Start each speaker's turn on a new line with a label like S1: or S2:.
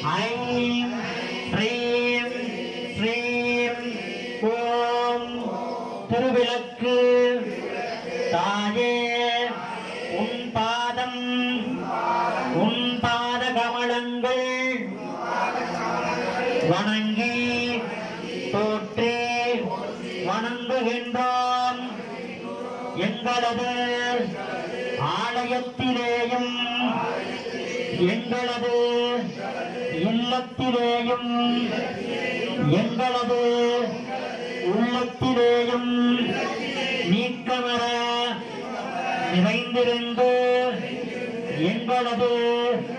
S1: I'm ஸ்ரீம் ஸ்ரீம் ஓம் திருவிளக்கு தாயே உன் பாதம் உன் பாத கமலங்கள் வணங்கி போற்றி வணங்குகின்றோம் எங்களது ஆலயத்திலேயும் எங்களது இல்லத்திலேயும் எங்களது உள்ளத்திலேயும் நீக்கமர நிறைந்திருந்து எங்களது